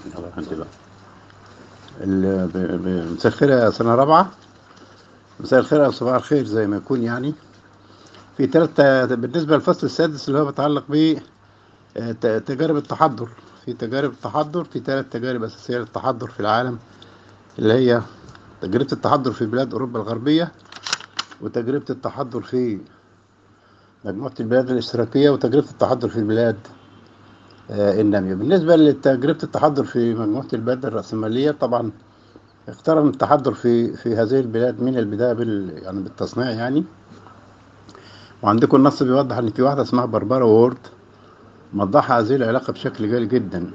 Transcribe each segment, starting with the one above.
يلا عندي بقى ال- ب- ب- مساء الخير يا سنة رابعة مساء الخير أو صباح الخير زي ما يكون يعني في ثلاث بالنسبة للفصل السادس اللي هو بيتعلق ب آه، ت- تجارب التحضر في تجارب التحضر في ثلاث تجارب أساسية للتحضر في العالم اللي هي تجربة التحضر في بلاد أوروبا الغربية وتجربة التحضر في مجموعة البلاد الاشتراكية وتجربة التحضر في بلاد آه، النامية بالنسبة لتجربة التحضر في مجموعة البلاد الرأسمالية طبعا اقترن التحضر في في هذه البلاد من البداية بال يعني بالتصنيع يعني وعندكم النص بيوضح ان في واحدة اسمها باربارا وورد موضحة هذه العلاقة بشكل جيد جدا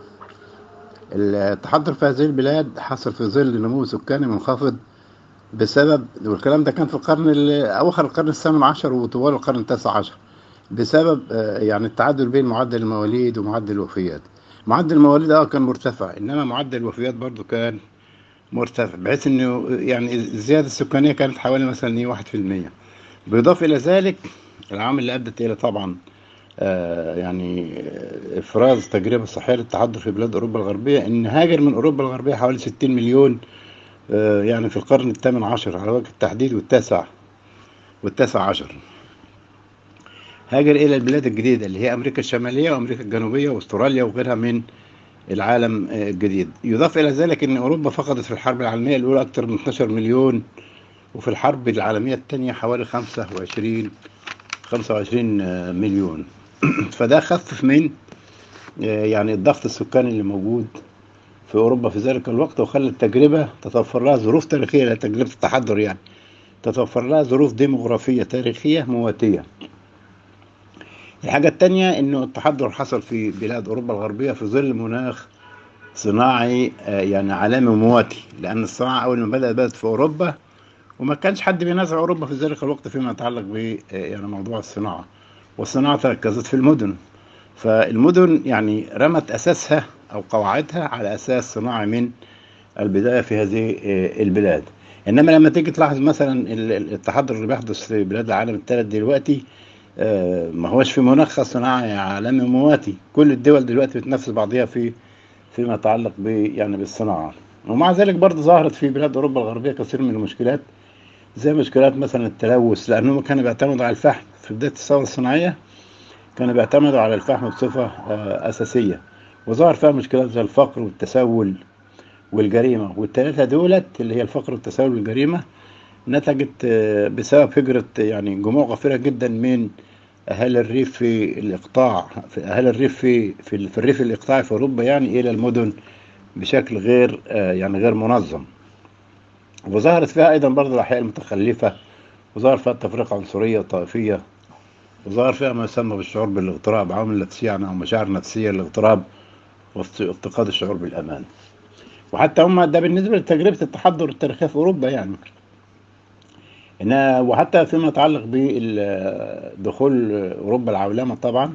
التحضر في هذه البلاد حصل في ظل نمو سكاني منخفض بسبب والكلام ده كان في القرن ال- أواخر القرن الثامن عشر وطوال القرن التاسع عشر بسبب آه، يعني التعادل بين معدل المواليد ومعدل الوفيات معدل المواليد اه كان مرتفع انما معدل الوفيات برضو كان مرتفع بحيث انه يعني الزياده السكانيه كانت حوالي مثلا ايه واحد في المية بالاضافه الى ذلك العامل اللي ادت الى طبعا آه يعني آه، افراز تجربه صحيه للتحضر في بلاد اوروبا الغربيه ان هاجر من اوروبا الغربيه حوالي 60 مليون آه يعني في القرن الثامن عشر على وجه التحديد والتاسع والتاسع عشر هاجر إلى البلاد الجديدة اللي هي أمريكا الشمالية وأمريكا الجنوبية وأستراليا وغيرها من العالم آه، الجديد يضاف إلى ذلك أن أوروبا فقدت في الحرب العالمية الأولى أكثر من 12 مليون وفي الحرب العالمية الثانية حوالي 25 25 آه، مليون فده خفف من آه، يعني الضغط السكاني اللي موجود في أوروبا في ذلك الوقت وخلى التجربة تتوفر لها ظروف تاريخية لا تجربة التحضر يعني تتوفر لها ظروف ديموغرافية تاريخية مواتية الحاجة التانية انه التحضر حصل في بلاد اوروبا الغربية في ظل مناخ صناعي آه، يعني عالمي مواتي لان الصناعة اول ما بدأت بدأت في اوروبا وما كانش حد بينازع اوروبا في ذلك الوقت فيما يتعلق ب آه، يعني موضوع الصناعة والصناعة تركزت في المدن فالمدن يعني رمت اساسها او قواعدها على اساس صناعي من البداية في هذه آه، البلاد انما لما تيجي تلاحظ مثلا ال- ال- التحضر اللي بيحدث في بلاد العالم الثالث دلوقتي آه، ما هوش في مناخ صناعي عالمي مواتي كل الدول دلوقتي بتنافس بعضها في فيما يتعلق ب يعني بالصناعة ومع ذلك برضه ظهرت في بلاد أوروبا الغربية كثير من المشكلات زي مشكلات مثلا التلوث لأنهم كانوا بيعتمدوا على الفحم في بداية الثورة الصناعية كانوا بيعتمدوا على الفحم بصفة آه، أساسية وظهر فيها مشكلات زي الفقر والتسول والجريمة والثلاثة دولت اللي هي الفقر والتسول والجريمة نتجت آه، بسبب هجرة يعني جموع غفيرة جدا من أهالي الريف في الإقطاع في أهالي الريف في في, ال- في الريف الإقطاعي في أوروبا يعني إلى المدن بشكل غير آه، يعني غير منظم وظهرت فيها أيضا برضه الأحياء المتخلفة وظهر فيها التفرقة عنصرية وطائفية وظهر فيها ما يسمى بالشعور بالاغتراب عوامل نفسية يعني أو مشاعر نفسية الاغتراب وافتقاد الشعور بالأمان وحتى هم ده بالنسبة لتجربة التحضر التاريخية في أوروبا يعني إن وحتى فيما يتعلق بدخول أوروبا العولمة طبعا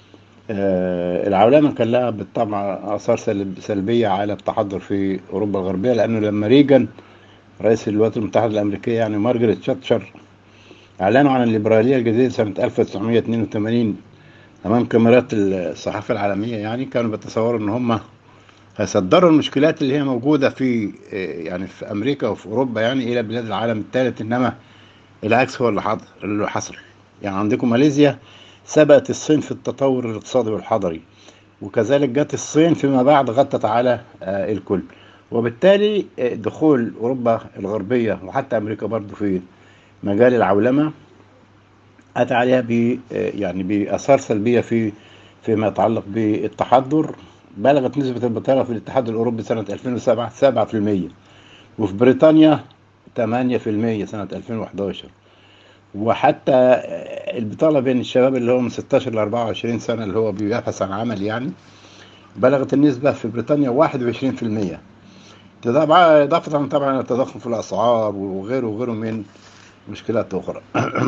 آه، العولمة كان لها بالطبع آثار سلب- سلبية على التحضر في أوروبا الغربية لأنه لما ريجن رئيس الولايات المتحدة الأمريكية يعني مارجريت تشاتشر أعلنوا عن الليبرالية الجديدة سنة 1982 أمام كاميرات الصحافة العالمية يعني كانوا بيتصوروا إن هم هيصدروا المشكلات اللي هي موجودة في آه، يعني في أمريكا وفي أوروبا يعني إلى بلاد العالم الثالث إنما العكس هو اللي حصل اللي حصل يعني عندكم ماليزيا سبقت الصين في التطور الاقتصادي والحضري وكذلك جت الصين فيما بعد غطت على آه، الكل وبالتالي آه، دخول أوروبا الغربية وحتى أمريكا برضو في مجال العولمة أتى عليها ب آه، يعني بآثار سلبية في فيما يتعلق بالتحضر بلغت نسبة البطالة في الاتحاد الأوروبي سنة 2007 7% وفي بريطانيا 8% سنة 2011 وحتى البطالة بين الشباب اللي هو من 16 ل 24 سنة اللي هو بيبحث عن عمل يعني بلغت النسبة في بريطانيا 21% طبعا إضافة طبعا إلى التضخم في الأسعار وغيره وغيره من مشكلات أخرى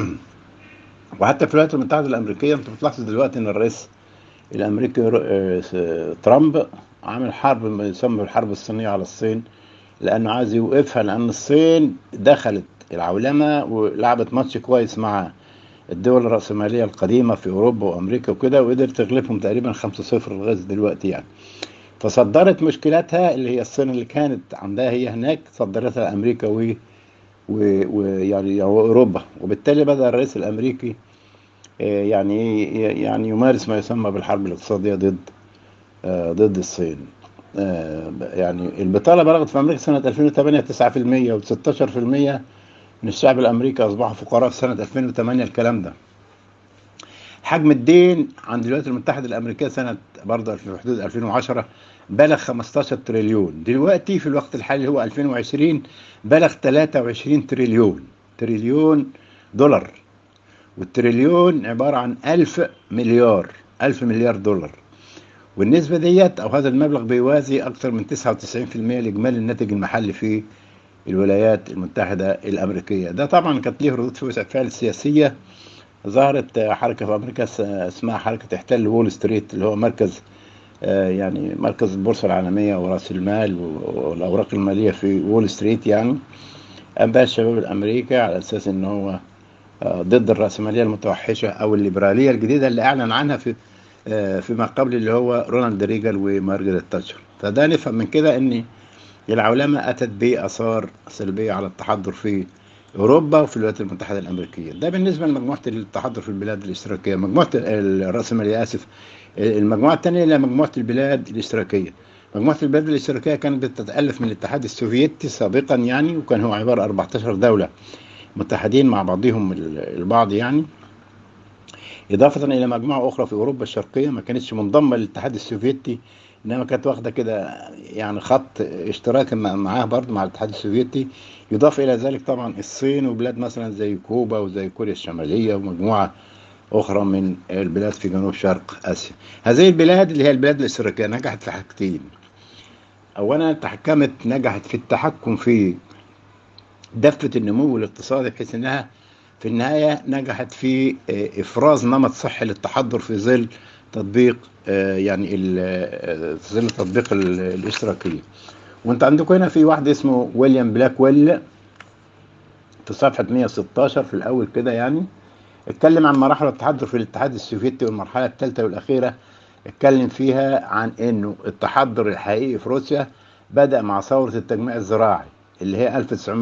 وحتى في الولايات المتحدة الأمريكية أنت بتلاحظ دلوقتي إن الرئيس الأمريكي آه، س- ترامب عامل حرب ما يسمى بالحرب الصينية على الصين لأنه عايز يوقفها لأن الصين دخلت العولمة ولعبت ماتش كويس مع الدول الرأسمالية القديمة في أوروبا وأمريكا وكده وقدرت تغلبهم تقريبا 5-0 لغاية دلوقتي يعني فصدرت مشكلاتها اللي هي الصين اللي كانت عندها هي هناك صدرتها امريكا و ويعني اوروبا وبالتالي بدا الرئيس الامريكي يعني يعني يمارس ما يسمى بالحرب الاقتصاديه ضد ضد الصين يعني البطاله بلغت في امريكا سنه 2008 9% و16% من الشعب الامريكي اصبحوا فقراء في سنه 2008 الكلام ده حجم الدين عند الولايات المتحده الامريكيه سنه برضه في حدود 2010 بلغ 15 تريليون دلوقتي في الوقت الحالي هو 2020 بلغ 23 تريليون تريليون دولار والتريليون عبارة عن ألف مليار ألف مليار دولار والنسبة ديت أو هذا المبلغ بيوازي أكثر من 99% لإجمالي الناتج المحلي في الولايات المتحدة الأمريكية ده طبعا كانت ليه ردود فعل سياسية ظهرت حركة في أمريكا اسمها حركة احتل وول ستريت اللي هو مركز يعني مركز البورصة العالمية ورأس المال والأوراق المالية في وول ستريت يعني قام بقى الشباب الأمريكي على أساس إن هو ضد الرأسمالية المتوحشة أو الليبرالية الجديدة اللي أعلن عنها في فيما قبل اللي هو رونالد ريجل ومارجريت تاتشر فده نفهم من كده إن العولمة أتت بآثار سلبية على التحضر في أوروبا وفي الولايات المتحدة الأمريكية ده بالنسبة لمجموعة التحضر في البلاد الاشتراكية مجموعة الرأسمالية آسف المجموعة الثانية هي مجموعة البلاد الاشتراكية مجموعة البلاد الاشتراكية كانت بتتألف من الاتحاد السوفيتي سابقا يعني وكان هو عبارة 14 دولة متحدين مع بعضهم البعض يعني إضافة إلى مجموعة أخرى في أوروبا الشرقية ما كانتش منضمة للاتحاد السوفيتي إنما كانت واخدة كده يعني خط اشتراك معاه برضه مع الاتحاد السوفيتي يضاف إلى ذلك طبعا الصين وبلاد مثلا زي كوبا وزي كوريا الشمالية ومجموعة أخرى من البلاد في جنوب شرق آسيا هذه البلاد اللي هي البلاد الاشتراكية نجحت في حاجتين أولا تحكمت نجحت في التحكم في دفة النمو الاقتصادي بحيث انها في النهاية نجحت في افراز نمط صحي للتحضر في ظل تطبيق يعني في ظل تطبيق الاشتراكية وانت عندكم هنا في واحد اسمه ويليام بلاكويل في صفحة 116 في الاول كده يعني اتكلم عن مراحل التحضر في الاتحاد السوفيتي والمرحلة الثالثة والاخيرة اتكلم فيها عن انه التحضر الحقيقي في روسيا بدأ مع ثورة التجميع الزراعي اللي هي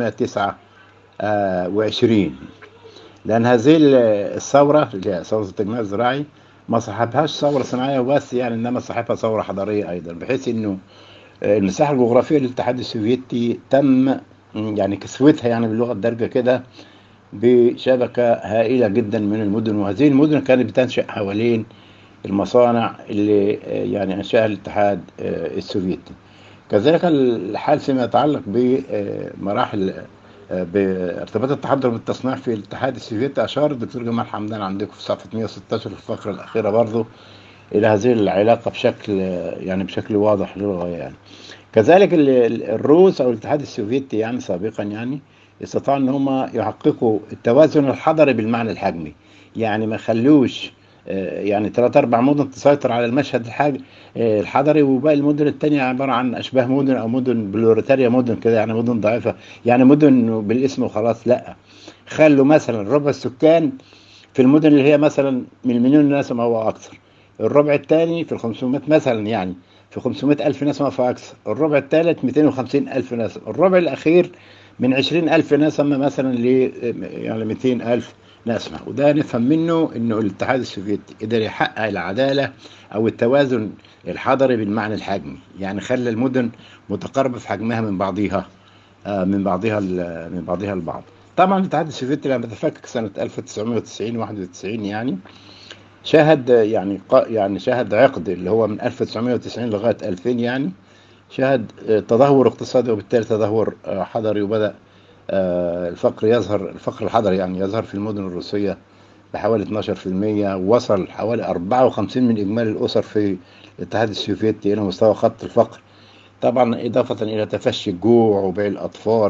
1929 لأن هذه الثورة اللي هي ثورة التجميع الزراعي ما صاحبهاش ثورة صناعية وبس يعني إنما صاحبها ثورة حضارية أيضا بحيث إنه المساحة الجغرافية للاتحاد السوفيتي تم يعني كسوتها يعني باللغة الدارجة كده بشبكة هائلة جدا من المدن وهذه المدن كانت بتنشأ حوالين المصانع اللي يعني أنشأها الاتحاد السوفيتي كذلك الحال فيما يتعلق بمراحل بارتباط التحضر بالتصنيع في الاتحاد السوفيتي اشار الدكتور جمال حمدان عندكم في صفحه 116 في الفقره الاخيره برضه الى هذه العلاقه بشكل يعني بشكل واضح للغايه يعني كذلك الروس او الاتحاد السوفيتي يعني سابقا يعني استطاعوا ان هم يحققوا التوازن الحضري بالمعنى الحجمي يعني ما يخلوش يعني ثلاث اربع مدن تسيطر على المشهد الحاج الحضري وباقي المدن الثانيه عباره عن اشباه مدن او مدن بلوريتاريا مدن كده يعني مدن ضعيفه يعني مدن بالاسم وخلاص لا خلوا مثلا ربع السكان في المدن اللي هي مثلا من المليون نسمه او اكثر الربع الثاني في ال 500 مثلا يعني في 500 ألف نسمة فأكثر الربع الثالث 250 ألف نسمة الربع الأخير من 20 ألف نسمة مثلا ل يعني 200 ألف نسمة وده نفهم منه انه الاتحاد السوفيتي قدر يحقق العدالة او التوازن الحضري بالمعنى الحجمي يعني خلى المدن متقاربة في حجمها من بعضها من بعضها من بعضها البعض طبعا الاتحاد السوفيتي لما تفكك سنة 1990 91 يعني شهد يعني يعني شهد عقد اللي هو من 1990 لغاية 2000 يعني شهد تدهور اقتصادي وبالتالي تدهور حضري وبدأ الفقر يظهر الفقر الحضري يعني يظهر في المدن الروسية بحوالي 12% وصل حوالي 54 من إجمالي الأسر في الاتحاد السوفيتي إلى مستوى خط الفقر طبعا إضافة إلى تفشي الجوع وبيع الأطفال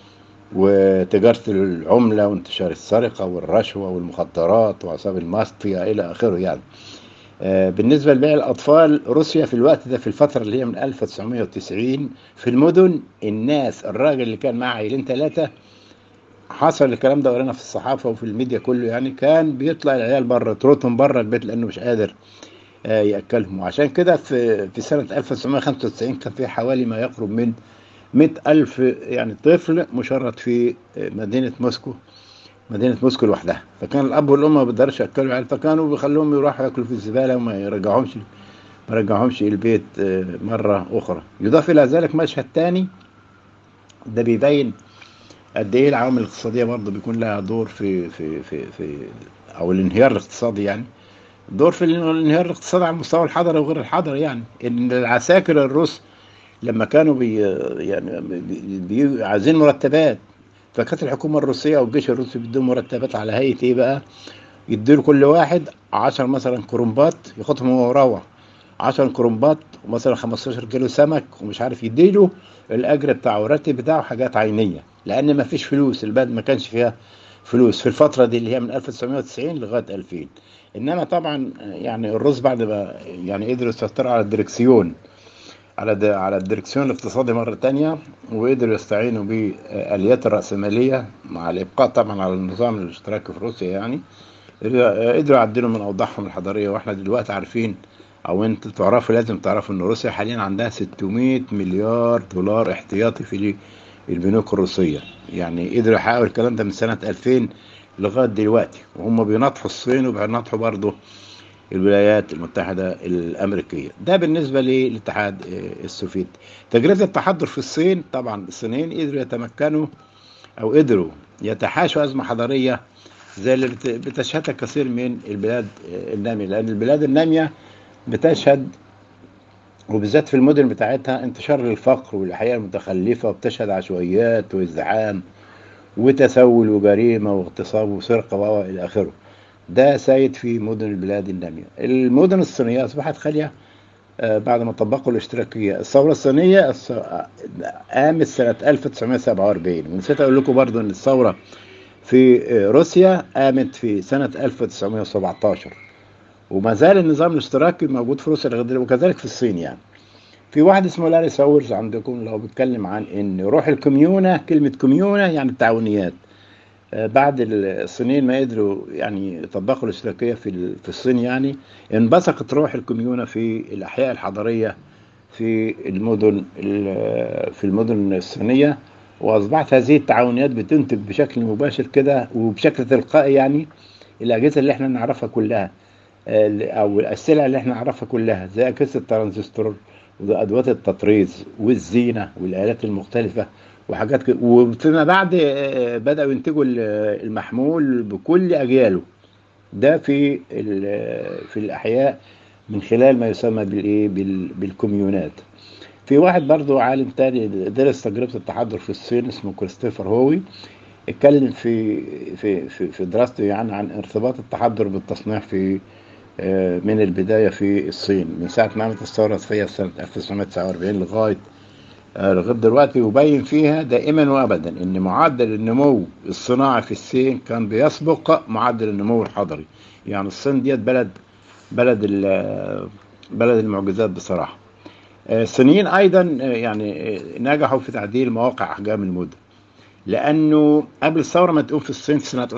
وتجارة العملة وانتشار السرقة والرشوة والمخدرات وعصاب المافيا إلى آخره يعني بالنسبة لبيع الأطفال روسيا في الوقت ده في الفترة اللي هي من 1990 في المدن الناس الراجل اللي كان معاه عيلين ثلاثة حصل الكلام ده ورانا في الصحافة وفي الميديا كله يعني كان بيطلع العيال بره تروتهم بره البيت لأنه مش قادر آه، ياكلهم وعشان كده في في سنه 1995 كان في حوالي ما يقرب من 100 ألف يعني طفل مشرد في مدينة موسكو مدينة موسكو لوحدها فكان الأب والأم ما بيقدرش يأكلوا عيال فكانوا بيخلوهم يروحوا ياكلوا في الزبالة وما يرجعهمش ما يرجعهمش البيت آه، مرة أخرى يضاف إلى ذلك مشهد تاني ده بيبين قد إيه العوامل الاقتصادية برضه بيكون لها دور في في في في أو الانهيار الاقتصادي يعني دور في الانهيار الاقتصادي على المستوى الحضري وغير الحضري يعني إن العساكر الروس لما كانوا بي يعني بي بي عايزين مرتبات فكانت الحكومة الروسية أو الجيش الروسي بيديهم مرتبات على هيئة إيه بقى؟ يديله كل واحد 10 مثلا كرومبات ياخدهم هو وروح 10 كرومبات ومثلا 15 كيلو سمك ومش عارف يديله الاجر بتاعه الراتب بتاعه حاجات عينيه لان ما فيش فلوس البلد ما كانش فيها فلوس في الفتره دي اللي هي من 1990 لغايه 2000 انما طبعا يعني الروس بعد ما يعني قدروا يسيطروا على الدركسيون على د- على الدركسيون الاقتصادي مرة تانية وقدروا يستعينوا بآليات الرأسمالية مع الإبقاء طبعا على النظام الاشتراكي في روسيا يعني قدروا يعدلوا من أوضاعهم الحضارية وإحنا دلوقتي عارفين أو أنتوا تعرفوا لازم تعرفوا إن روسيا حاليا عندها 600 مليار دولار احتياطي في البنوك الروسية يعني قدروا يحققوا الكلام ده من سنة 2000 لغاية دلوقتي وهم بيناطحوا الصين وبيناطحوا برضه الولايات المتحدة الأمريكية ده بالنسبة للاتحاد السوفيتي تجربة التحضر في الصين طبعا الصينيين قدروا يتمكنوا أو قدروا يتحاشوا أزمة حضارية زي اللي بت- بتشهدها كثير من البلاد النامية لأن البلاد النامية بتشهد وبالذات في المدن بتاعتها انتشار للفقر والحياة المتخلفة وبتشهد عشوائيات وازدحام وتسول وجريمة واغتصاب وسرقة وإلى آخره ده سايد في مدن البلاد النامية المدن الصينية أصبحت خالية آه، بعد ما طبقوا الاشتراكية الثورة الصينية الص- آه، قامت سنة 1947 ونسيت أقول لكم برضو إن الثورة في آه، روسيا قامت في سنة 1917 وما زال النظام الاشتراكي موجود في روسيا لغاية دلوقتي وكذلك في الصين يعني في واحد اسمه لاري ساورز عندكم لو بيتكلم عن ان روح الكوميونة كلمة كوميونة يعني التعاونيات آه، بعد الصينيين ما قدروا يعني يطبقوا الاشتراكية في ال- في الصين يعني انبثقت روح الكوميونة في الأحياء الحضرية في المدن ال- في المدن الصينية وأصبحت هذه التعاونيات بتنتج بشكل مباشر كده وبشكل تلقائي يعني الأجهزة اللي احنا نعرفها كلها آه، أو السلع اللي احنا نعرفها كلها زي أجهزة الترانزستور وأدوات التطريز والزينة والآلات المختلفة وحاجات كده وفيما بعد آه، بدأوا ينتجوا ال- المحمول بكل أجياله ده في ال- في الأحياء من خلال ما يسمى بالإيه بال- بالكوميونات في واحد برضو عالم تاني درس تجربة التحضر في الصين اسمه كريستوفر هوي اتكلم في في في في دراسته يعني عن ارتباط التحضر بالتصنيع في آه، من البداية في الصين من ساعة ما قامت الثورة الصينية في سنة 1949 لغاية آه، لغاية دلوقتي يبين فيها دائما وابدا ان معدل النمو الصناعي في الصين كان بيسبق معدل النمو الحضري يعني الصين ديت بلد بلد ال- بلد المعجزات بصراحة آه، الصينيين ايضا آه، يعني آه، نجحوا في تعديل مواقع احجام المدن لانه قبل الثوره ما تقوم في الصين في سنه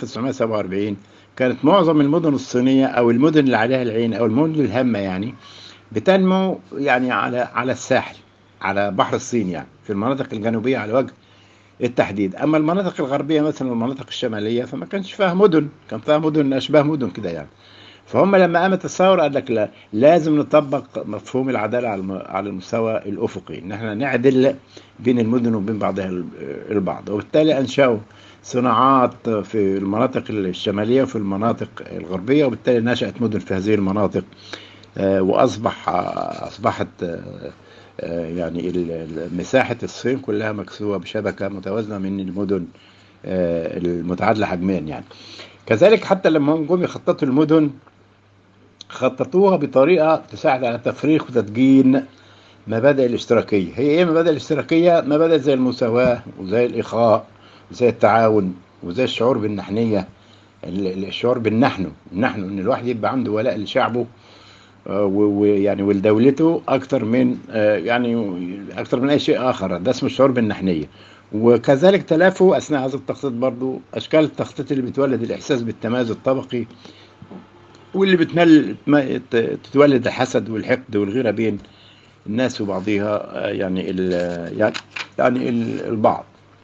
1947 كانت معظم المدن الصينيه او المدن اللي عليها العين او المدن الهامه يعني بتنمو يعني على على الساحل على بحر الصين يعني في المناطق الجنوبيه على وجه التحديد اما المناطق الغربيه مثلا والمناطق الشماليه فما كانش فيها مدن كان فيها مدن اشباه مدن كده يعني فهم لما قامت الثوره قال لك لا لازم نطبق مفهوم العداله على الم- على المستوى الافقي ان احنا نعدل بين المدن وبين بعضها ال- البعض وبالتالي انشأوا صناعات في المناطق الشماليه وفي المناطق الغربيه وبالتالي نشأت مدن في هذه المناطق آه، واصبح آه، اصبحت آه، آه، يعني ال- ال- مساحه الصين كلها مكسوه بشبكه متوازنه من المدن آه، المتعادله حجميا يعني كذلك حتى لما هم جم يخططوا المدن خططوها بطريقه تساعد على تفريغ وتدجين مبادئ الاشتراكيه هي ايه مبادئ الاشتراكيه مبادئ زي المساواه وزي الاخاء وزي التعاون وزي الشعور بالنحنيه ال- ال- الشعور بالنحن النحن ان الواحد يبقى عنده ولاء لشعبه آه، و- ويعني ولدولته اكتر من آه، يعني اكتر من اي شيء اخر ده اسمه الشعور بالنحنيه وكذلك تلافوا اثناء هذا التخطيط برضو اشكال التخطيط اللي بتولد الاحساس بالتميز الطبقي واللي بتمل ما- ت- تتولد الحسد والحقد والغيرة بين الناس وبعضها آه، يعني ال- يعني يعني ال- البعض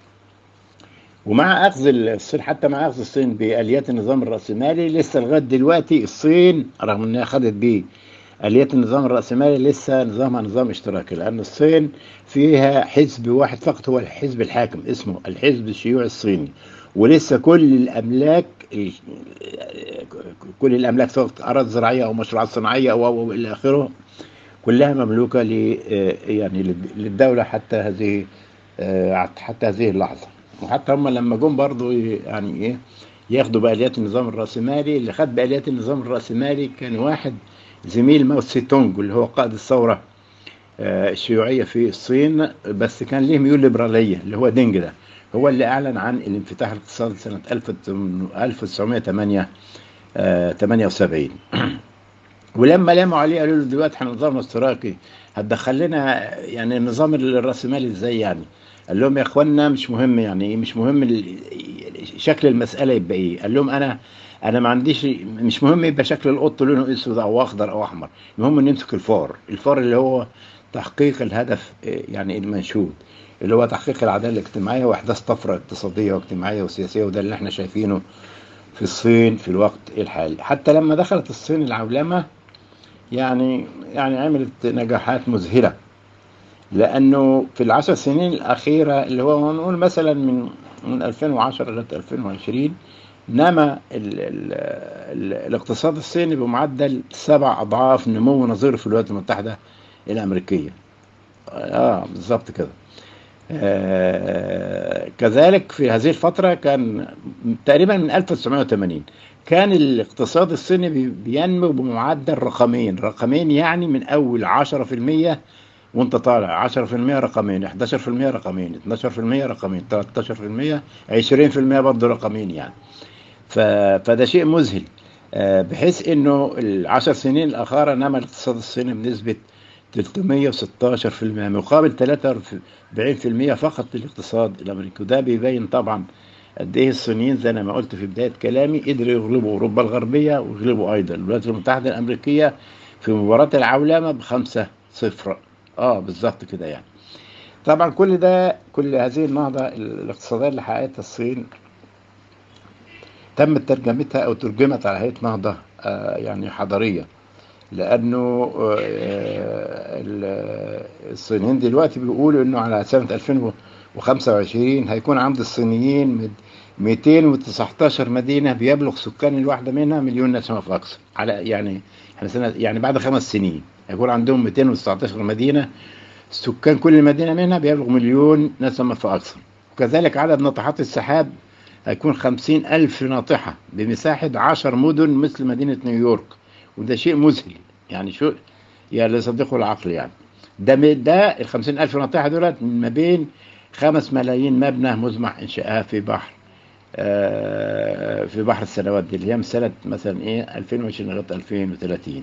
ومع اخذ الصين حتى مع اخذ الصين باليات النظام الراسمالي لسه لغايه دلوقتي الصين رغم انها خدت بيه اليات النظام الراسمالي لسه نظامها نظام اشتراكي لان الصين فيها حزب واحد فقط هو الحزب الحاكم اسمه الحزب الشيوعي الصيني ولسه كل الاملاك كل الاملاك سواء اراضي زراعيه او مشروعات صناعيه او او الى اخره كلها مملوكه ل يعني لل- للدوله حتى هذه آه، حتى هذه اللحظه وحتى هم لما جم برضو ي- يعني ايه ياخدوا باليات النظام الراسمالي اللي خد باليات النظام الراسمالي كان واحد زميل ماو سي تونج اللي هو قائد الثوره آه، الشيوعيه في الصين بس كان ليه ميول ليبراليه اللي هو دينج ده هو اللي اعلن عن الانفتاح الاقتصادي سنه 1908 آه، 78 ولما لاموا عليه قالوا له دلوقتي احنا نظام اشتراكي هتدخل لنا يعني النظام الراسمالي ازاي يعني؟ قال لهم يا اخوانا مش مهم يعني ايه مش مهم ال- شكل المساله يبقى ايه؟ قال لهم انا انا ما عنديش مش مهم يبقى شكل القط لونه اسود او اخضر او احمر، المهم ان نمسك الفار، الفار اللي هو تحقيق الهدف آه، يعني المنشود اللي هو تحقيق العداله الاجتماعيه واحداث طفره اقتصاديه واجتماعيه وسياسيه وده اللي احنا شايفينه في الصين في الوقت الحالي حتى لما دخلت الصين العولمه يعني يعني عملت نجاحات مذهله لانه في العشر سنين الاخيره اللي هو نقول مثلا من من 2010 لغايه 2020 نما ال ال ال الاقتصاد الصيني بمعدل سبع اضعاف نمو نظيره في الولايات المتحده الامريكيه اه بالظبط كده آه كذلك في هذه الفترة كان تقريبا من 1980 كان الاقتصاد الصيني بي- بينمو بمعدل رقمين رقمين يعني من أول 10% وانت طالع 10% رقمين 11% رقمين 12% رقمين 13% 20% برضه رقمين يعني ف... فده شيء مذهل آه، بحيث انه العشر سنين الاخيره نما الاقتصاد الصيني بنسبه 316% مقابل 43% فقط للاقتصاد الامريكي وده بيبين طبعا قد ايه الصينيين زي ما قلت في بدايه كلامي قدروا يغلبوا اوروبا الغربيه ويغلبوا ايضا الولايات المتحده الامريكيه في مباراه العولمه بخمسة صفر اه بالظبط كده يعني طبعا كل ده كل هذه النهضه الاقتصاديه اللي حققتها الصين تم ترجمتها او ترجمت على هيئه نهضه آه، يعني حضاريه لانه آه، ال- الصينيين دلوقتي بيقولوا انه على سنه 2025 هيكون عند الصينيين مد- 219 مدينه بيبلغ سكان الواحده منها مليون نسمه فاكثر على يعني احنا سنه يعني بعد خمس سنين هيكون عندهم 219 مدينه سكان كل مدينه منها بيبلغ مليون نسمه فاكثر وكذلك عدد ناطحات السحاب هيكون خمسين ألف ناطحة بمساحة عشر مدن مثل مدينة نيويورك وده شيء مذهل يعني شو يا لصديقه العقل يعني ده م- ده ال 50 ألف ناطحة دولت من ما بين خمس ملايين مبنى مزمع إنشائها في بحر آه، في بحر السنوات دي اللي هي من سنة مثلا إيه 2020 لغاية 2030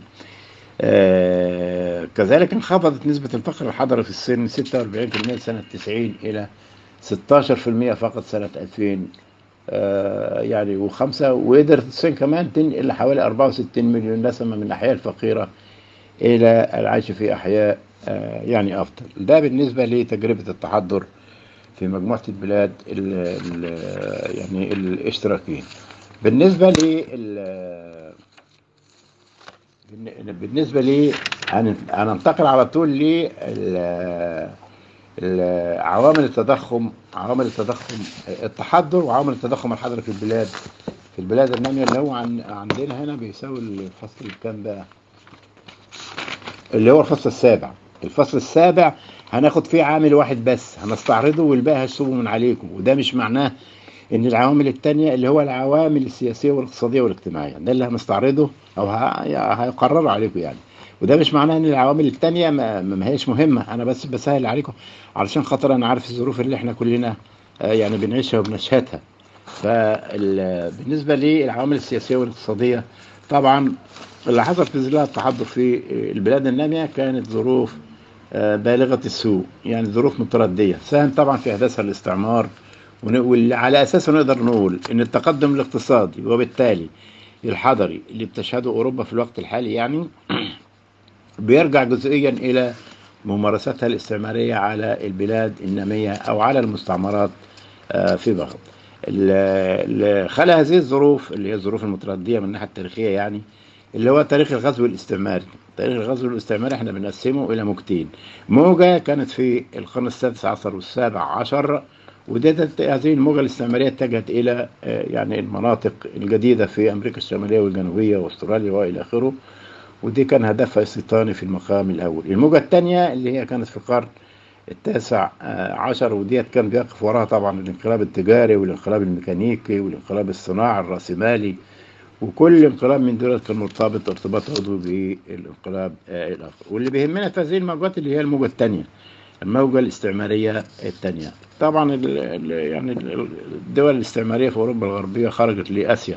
آه، كذلك انخفضت نسبة الفقر الحضري في الصين من 46% سنة 90 إلى 16% فقط سنة 2000 آه، يعني وخمسة وقدرت الصين كمان تنقل لحوالي 64 مليون نسمة من الأحياء الفقيرة إلى العيش في أحياء آه، يعني أفضل ده بالنسبة لتجربة التحضر في مجموعة البلاد ال ال يعني الاشتراكيين بالنسبة لل بالنسبة لي هن- هننتقل على طول لل ال- عوامل التضخم عوامل التضخم التحضر وعوامل التضخم الحضري في البلاد في البلاد النامية اللي هو عن عندنا هنا بيساوي الفصل الكام بقى اللي هو الفصل السابع الفصل السابع هناخد فيه عامل واحد بس هنستعرضه والباقي هشطبه من عليكم وده مش معناه ان العوامل التانية اللي هو العوامل السياسية والاقتصادية والاجتماعية ده اللي هنستعرضه او ه- هيقرروا عليكم يعني وده مش معناه ان العوامل التانية ما, ما هيش مهمة انا بس بسهل عليكم علشان خاطر انا عارف الظروف اللي احنا كلنا آه، يعني بنعيشها وبنشهدها فبالنسبة للعوامل السياسية والاقتصادية طبعا اللي حصل في ظلها التحضر في البلاد النامية كانت ظروف آه، بالغة السوء يعني ظروف متردية ساهم طبعا في إحداثها الاستعمار ون- واللي على أساسه نقدر نقول إن التقدم الاقتصادي وبالتالي الحضري اللي بتشهده أوروبا في الوقت الحالي يعني بيرجع جزئيا إلى ممارستها الاستعمارية على البلاد النامية أو على المستعمرات آه، في بغض ال- ال- خلى هذه الظروف اللي هي الظروف المتردية من الناحية التاريخية يعني اللي هو تاريخ الغزو الاستعماري تاريخ الغزو الاستعماري احنا بنقسمه إلى موجتين موجة كانت في القرن السادس عشر والسابع عشر وديت هذه الموجة الاستعمارية اتجهت إلى آه، يعني المناطق الجديدة في أمريكا الشمالية والجنوبية وأستراليا وإلى آخره ودي كان هدفها استيطاني في المقام الأول الموجة الثانية اللي هي كانت في القرن التاسع آه، عشر وديت كان بيقف وراها طبعا الانقلاب التجاري والانقلاب الميكانيكي والانقلاب الصناعي الرأسمالي وكل انقلاب من دول كان مرتبط ارتباط عضوي بالانقلاب آه، الآخر واللي بيهمنا في هذه الموجات اللي هي الموجة الثانية الموجة الاستعمارية الثانية طبعا ال ال يعني ال- الدول الاستعمارية في أوروبا الغربية خرجت لآسيا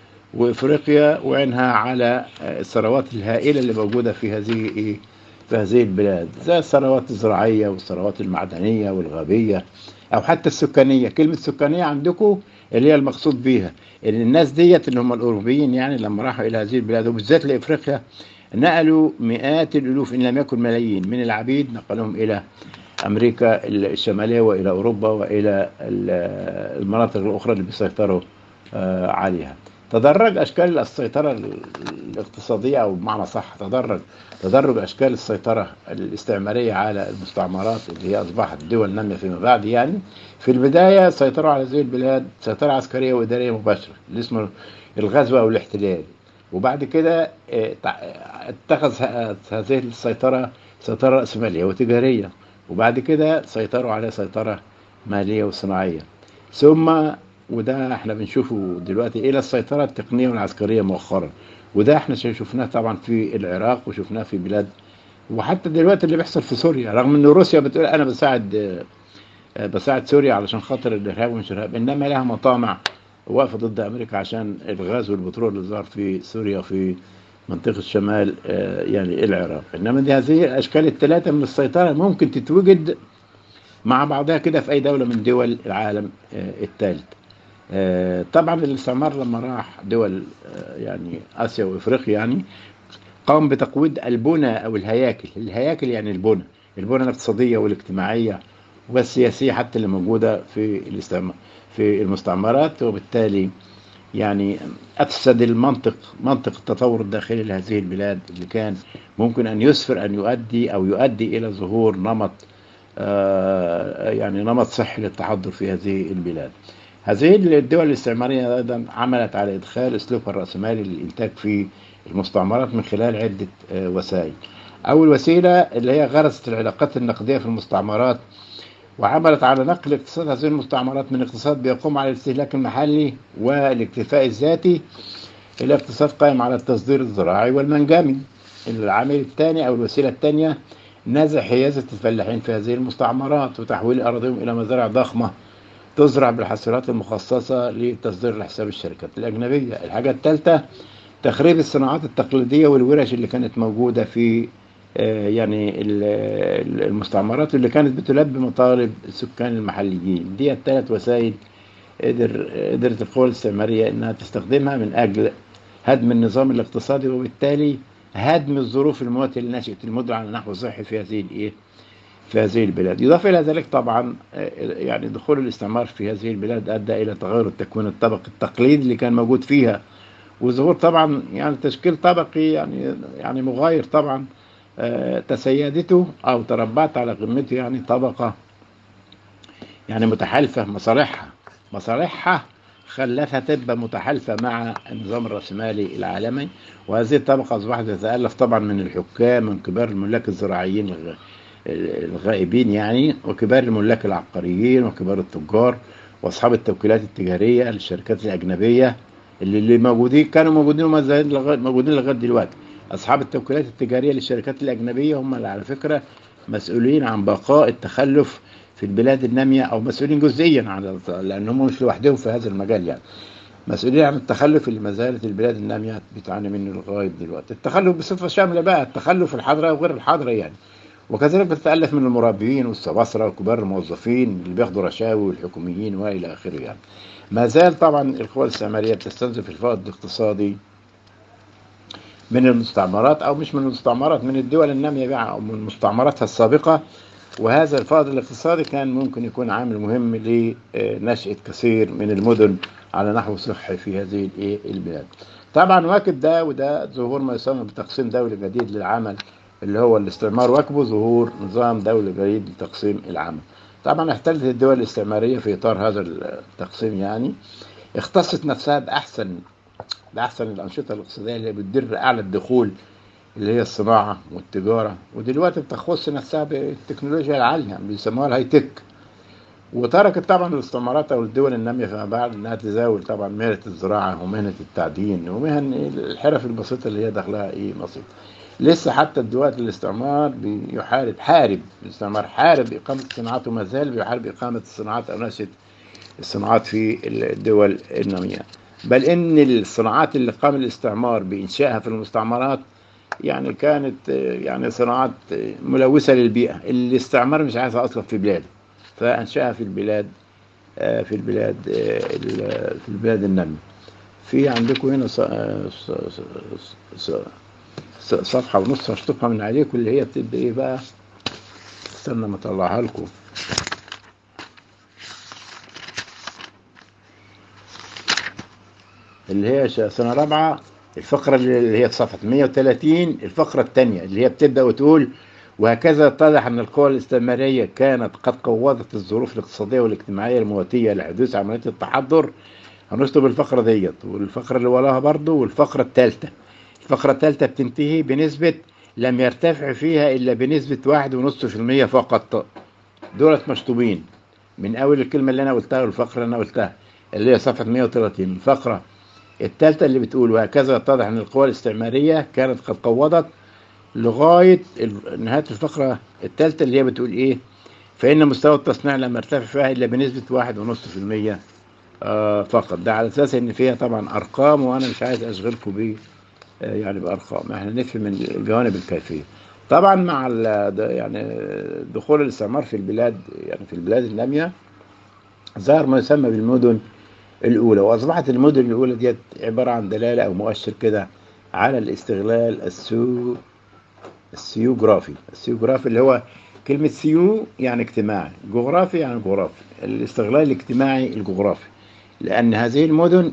وإفريقيا وعينها على آه، الثروات الهائلة اللي موجودة في هذه إيه في هذه البلاد زي الثروات الزراعية والثروات المعدنية والغابية أو حتى السكانية كلمة سكانية عندكم اللي هي المقصود بيها إن الناس ديت اللي هم الأوروبيين يعني لما راحوا إلى هذه البلاد وبالذات لإفريقيا نقلوا مئات الألوف إن لم يكن ملايين من العبيد نقلهم إلى أمريكا الشمالية وإلى أوروبا وإلى ال- المناطق الأخرى اللي بيسيطروا آه، عليها تدرج أشكال السيطرة الاقتصادية أو بمعنى صح تدرج تدرج أشكال السيطرة الاستعمارية على المستعمرات اللي هي أصبحت دول نامية فيما بعد يعني في البداية سيطروا على هذه البلاد سيطرة عسكرية وإدارية مباشرة اللي اسمه الغزو أو الاحتلال وبعد كده آه، تع- اتخذ ه- هذه السيطرة سيطرة رأسمالية وتجارية وبعد كده سيطروا على سيطرة مالية وصناعية ثم وده احنا بنشوفه دلوقتي الى السيطرة التقنية والعسكرية مؤخرا وده احنا شفناه طبعا في العراق وشفناه في بلاد وحتى دلوقتي اللي بيحصل في سوريا رغم ان روسيا بتقول انا بساعد آه، بساعد سوريا علشان خاطر الارهاب ومش الارهاب انما لها مطامع واقفه ضد امريكا عشان الغاز والبترول اللي ظهر في سوريا في منطقه شمال آه، يعني العراق انما دي هذه الاشكال الثلاثه من السيطره ممكن تتوجد مع بعضها كده في اي دوله من دول العالم آه، الثالث آه، طبعا الاستعمار لما راح دول آه، يعني اسيا وافريقيا يعني قام بتقويض البنى او الهياكل الهياكل يعني البنى البنى الاقتصاديه والاجتماعيه والسياسيه حتى اللي موجوده في الاستعمار في المستعمرات وبالتالي يعني افسد المنطق منطق التطور الداخلي لهذه البلاد اللي كان ممكن ان يسفر ان يؤدي او يؤدي الى ظهور نمط آه، يعني نمط صحي للتحضر في هذه البلاد. هذه الدول الاستعمارية أيضا عملت على إدخال أسلوبها الرأسمالي للإنتاج في المستعمرات من خلال عدة آه، وسائل. أول وسيلة اللي هي غرست العلاقات النقدية في المستعمرات وعملت على نقل اقتصاد هذه المستعمرات من اقتصاد بيقوم على الاستهلاك المحلي والاكتفاء الذاتي إلى اقتصاد قائم على التصدير الزراعي والمنجمي. العامل الثاني أو الوسيلة الثانية نزع حيازة الفلاحين في هذه المستعمرات وتحويل أراضيهم إلى مزارع ضخمة تزرع بالحصيرات المخصصة لتصدير لحساب الشركات الأجنبية الحاجة الثالثة تخريب الصناعات التقليدية والورش اللي كانت موجودة في آه، يعني ال- ال- المستعمرات اللي كانت بتلبي مطالب السكان المحليين دي الثلاث وسائل قدر قدرت القوى الاستعمارية انها تستخدمها من اجل هدم النظام الاقتصادي وبالتالي هدم الظروف المواتية لنشأة المدن على نحو صحي في هذه الايه في هذه البلاد يضاف إلى ذلك طبعا آه، يعني دخول الاستعمار في هذه البلاد أدى إلى تغير التكوين الطبقي التقليدي اللي كان موجود فيها وظهور طبعا يعني تشكيل طبقي يعني يعني مغاير طبعا آه، تسيدته أو تربعت على قمته يعني طبقة يعني متحالفة مصالحها مصالحها خلتها تبقى متحالفة مع النظام الرأسمالي العالمي وهذه الطبقة أصبحت تتألف طبعا من الحكام من كبار الملاك الزراعيين الغ- الغائبين يعني وكبار الملاك العقاريين وكبار التجار واصحاب التوكيلات التجاريه للشركات الاجنبيه اللي اللي موجودين كانوا موجودين وما زالوا لغاية- موجودين لغايه دلوقتي اصحاب التوكيلات التجاريه للشركات الاجنبيه هم اللي على فكره مسؤولين عن بقاء التخلف في البلاد الناميه او مسؤولين جزئيا عن لان هم مش لوحدهم في هذا المجال يعني مسؤولين عن التخلف اللي ما زالت البلاد الناميه بتعاني منه لغايه دلوقتي التخلف بصفه شامله بقى التخلف الحضري وغير الحضري يعني وكذلك بتتألف من المربيين والسباسرة وكبار الموظفين اللي بياخدوا رشاوي والحكوميين وإلى آخره يعني. ما زال طبعا القوى الاستعمارية بتستنزف الفائض الاقتصادي من المستعمرات او مش من المستعمرات من الدول الناميه بقى او من مستعمراتها السابقه وهذا الفائض الاقتصادي كان ممكن يكون عامل مهم لنشأة كثير من المدن على نحو صحي في هذه الإيه البلاد. طبعا واكب ده وده ظهور ما يسمى بتقسيم دولي جديد للعمل اللي هو الاستعمار واكبه ظهور نظام دولي جديد لتقسيم العمل. طبعا احتلت الدول الاستعمارية في إطار هذا التقسيم يعني اختصت نفسها بأحسن بأحسن الأنشطة الاقتصادية اللي بتدر أعلى الدخول اللي هي الصناعة والتجارة ودلوقتي بتخص نفسها بالتكنولوجيا العالية بيسموها الهاي تك وتركت طبعا الاستعمارات او الدول الناميه فيما بعد انها تزاول طبعا مهنه الزراعه ومهنه التعدين ومهن الحرف البسيطه اللي هي دخلها ايه بسيط لسه حتى دلوقتي الاستعمار بيحارب حارب الاستعمار حارب اقامه الصناعات وما زال بيحارب اقامه الصناعات او نشاه الصناعات في الدول الناميه بل ان الصناعات اللي قام الاستعمار بانشائها في المستعمرات يعني كانت يعني صناعات ملوثه للبيئه الاستعمار مش عايزها اصلا في بلاده فانشاها في البلاد في البلاد في البلاد الناميه في عندكم هنا صفحه ونص هشطبها من عليكم اللي هي بتبقى ايه بقى استنى ما اطلعها لكم اللي هي سنه رابعه الفقره اللي هي صفحه 130 الفقره الثانيه اللي هي بتبدا وتقول وهكذا اتضح أن القوى الاستعمارية كانت قد قوضت الظروف الاقتصادية والاجتماعية المواتية لحدوث عملية التحضر هنشطب الفقرة ديت والفقرة اللي وراها برضه والفقرة الثالثة الفقرة الثالثة بتنتهي بنسبة لم يرتفع فيها إلا بنسبة واحد ونص في المية فقط دولت مشطوبين من أول الكلمة اللي أنا قلتها والفقرة اللي أنا قلتها اللي هي صفحة 130 الفقرة الثالثة اللي بتقول وهكذا اتضح أن القوى الاستعمارية كانت قد قوضت لغاية نهاية الفقرة الثالثة اللي هي بتقول إيه فإن مستوى التصنيع لم يرتفع فيها إلا بنسبة واحد ونص في المية آه فقط ده على أساس إن فيها طبعا أرقام وأنا مش عايز أشغلكم بيه آه يعني بأرقام إحنا نفهم الجوانب الكيفية طبعا مع يعني دخول الاستعمار في البلاد يعني في البلاد النامية ظهر ما يسمى بالمدن الأولى وأصبحت المدن الأولى ديت عبارة عن دلالة أو مؤشر كده على الاستغلال السوق السيوغرافي السيوغرافي اللي هو كلمة سيو يعني اجتماعي جغرافي يعني جغرافي الاستغلال الاجتماعي الجغرافي لأن هذه المدن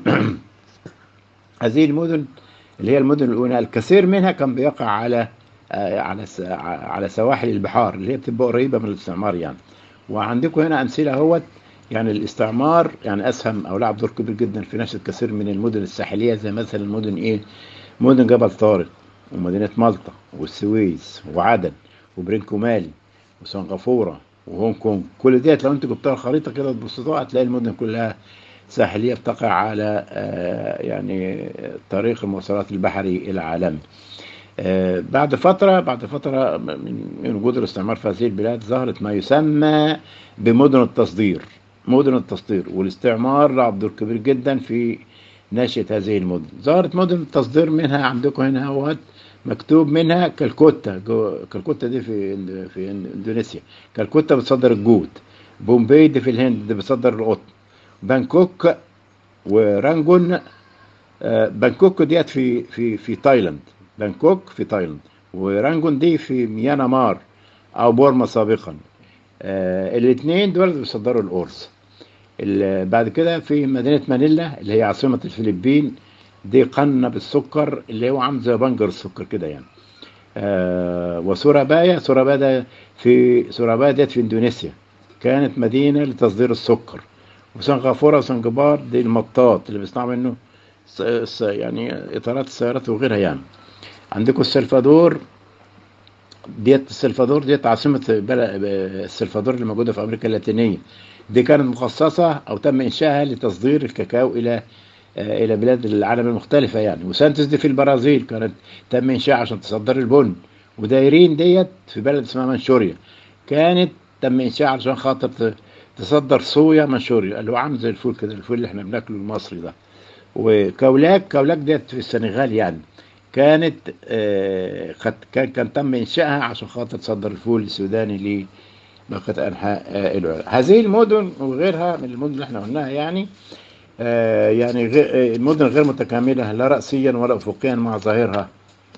هذه المدن اللي هي المدن الأولى الكثير منها كان بيقع على على على سواحل البحار اللي هي بتبقى قريبة من الاستعمار يعني وعندكم هنا أمثلة اهوت يعني الاستعمار يعني أسهم أو لعب دور كبير جدا في نشأة كثير من المدن الساحلية زي مثلا المدن إيه مدن جبل طارق ومدينة مالطا والسويس وعدن وبرينكو مالي وسنغافورة وهونج كونج كل ديت لو انت جبتها الخريطة كده تبصوا هتلاقي المدن كلها ساحلية بتقع على آه يعني طريق المواصلات البحري العالمي آه بعد فترة بعد فترة من وجود الاستعمار في هذه البلاد ظهرت ما يسمى بمدن التصدير مدن التصدير والاستعمار لعب دور كبير جدا في نشأة هذه المدن ظهرت مدن التصدير منها عندكم هنا اهوت مكتوب منها كالكوتا كالكوتا دي في في اندونيسيا كالكوتا بتصدر الجود بومبي دي في الهند دي بتصدر القطن بانكوك ورانجون بانكوك ديت في في في تايلاند بانكوك في تايلاند ورانجون دي في ميانمار او بورما سابقا الاثنين دول بيصدروا القرص بعد كده في مدينة مانيلا اللي هي عاصمة الفلبين دي قنة بالسكر اللي هو عامل زي بنجر السكر كده يعني آه وسورابايا سورابايا في سورابايا ديت في اندونيسيا كانت مدينة لتصدير السكر وسنغافورة وسنغبار دي المطاط اللي بيصنعوا منه يعني اطارات السيارات وغيرها يعني عندكم السلفادور ديت السلفادور ديت عاصمة السلفادور اللي موجودة في أمريكا اللاتينية دي كانت مخصصة أو تم إنشائها لتصدير الكاكاو إلى إلى بلاد العالم المختلفة يعني وسانتوس دي في البرازيل كانت تم إنشائها عشان تصدر البن ودايرين ديت في بلد اسمها منشوريا كانت تم إنشائها عشان خاطر تصدر صويا منشوريا اللي هو عامل زي الفول كده الفول اللي احنا بناكله المصري ده وكولاك كولاك ديت في السنغال يعني كانت آه كان كان تم انشائها عشان خاطر تصدر الفول السوداني لبقيه انحاء آه العالم هذه المدن وغيرها من المدن اللي احنا قلناها يعني آه يعني غير المدن غير متكامله لا راسيا ولا افقيا مع ظاهرها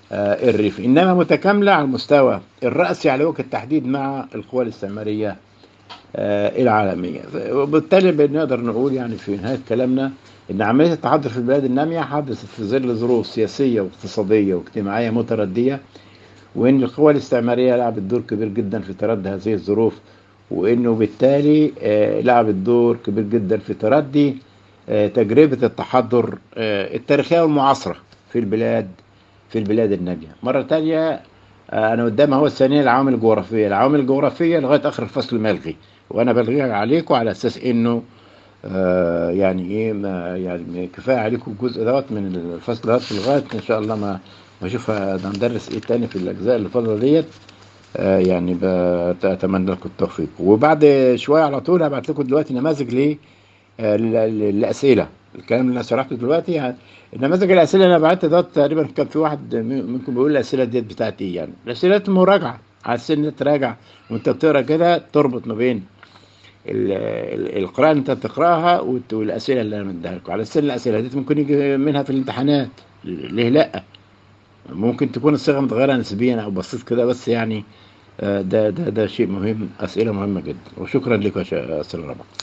آه، الريفي انما متكامله على المستوى الراسي على وجه التحديد مع القوى الاستعماريه آه، العالميه وبالتالي بنقدر نقول يعني في نهايه كلامنا ان عمليه التحضر في البلاد الناميه حدثت في ظل ظروف سياسيه واقتصاديه واجتماعيه مترديه وان القوى الاستعماريه لعبت دور كبير جدا في تردي هذه الظروف وانه بالتالي آه، لعبت دور كبير جدا في تردي آه، تجربه التحضر آه، التاريخيه والمعاصره في البلاد في البلاد الناميه مره تانية آه، انا قدام هو الثانيه العوامل الجغرافيه العوامل الجغرافيه لغايه اخر الفصل ملغي وانا بلغيها عليكم على اساس انه آه يعني ايه ما يعني كفايه عليكم الجزء دوت من الفصل دوت في لغايه ان شاء الله ما ما اشوف هندرس ايه تاني في الاجزاء اللي فاضله ديت آه يعني بت- اتمنى لكم التوفيق وبعد شويه على طول هبعت لكم دلوقتي نماذج ل آه، ل- ل- الاسئله الكلام اللي انا شرحته دلوقتي يعني نماذج الاسئله اللي انا بعتها ده تقريبا كان في واحد م- منكم بيقول الاسئله ديت بتاعت ايه يعني الاسئله المراجعه على السن تراجع وانت بتقرا كده تربط ما بين ال- ال- القراءة اللي انت بتقراها والت- والاسئله اللي انا مديها لكم على السن الاسئله دي ممكن يجي منها في الامتحانات ليه لا ممكن تكون الصيغه متغيره نسبيا او بسيط كده بس يعني آه، ده ده ده شيء مهم اسئله مهمه جدا وشكرا لكم يا شا- استاذ ربع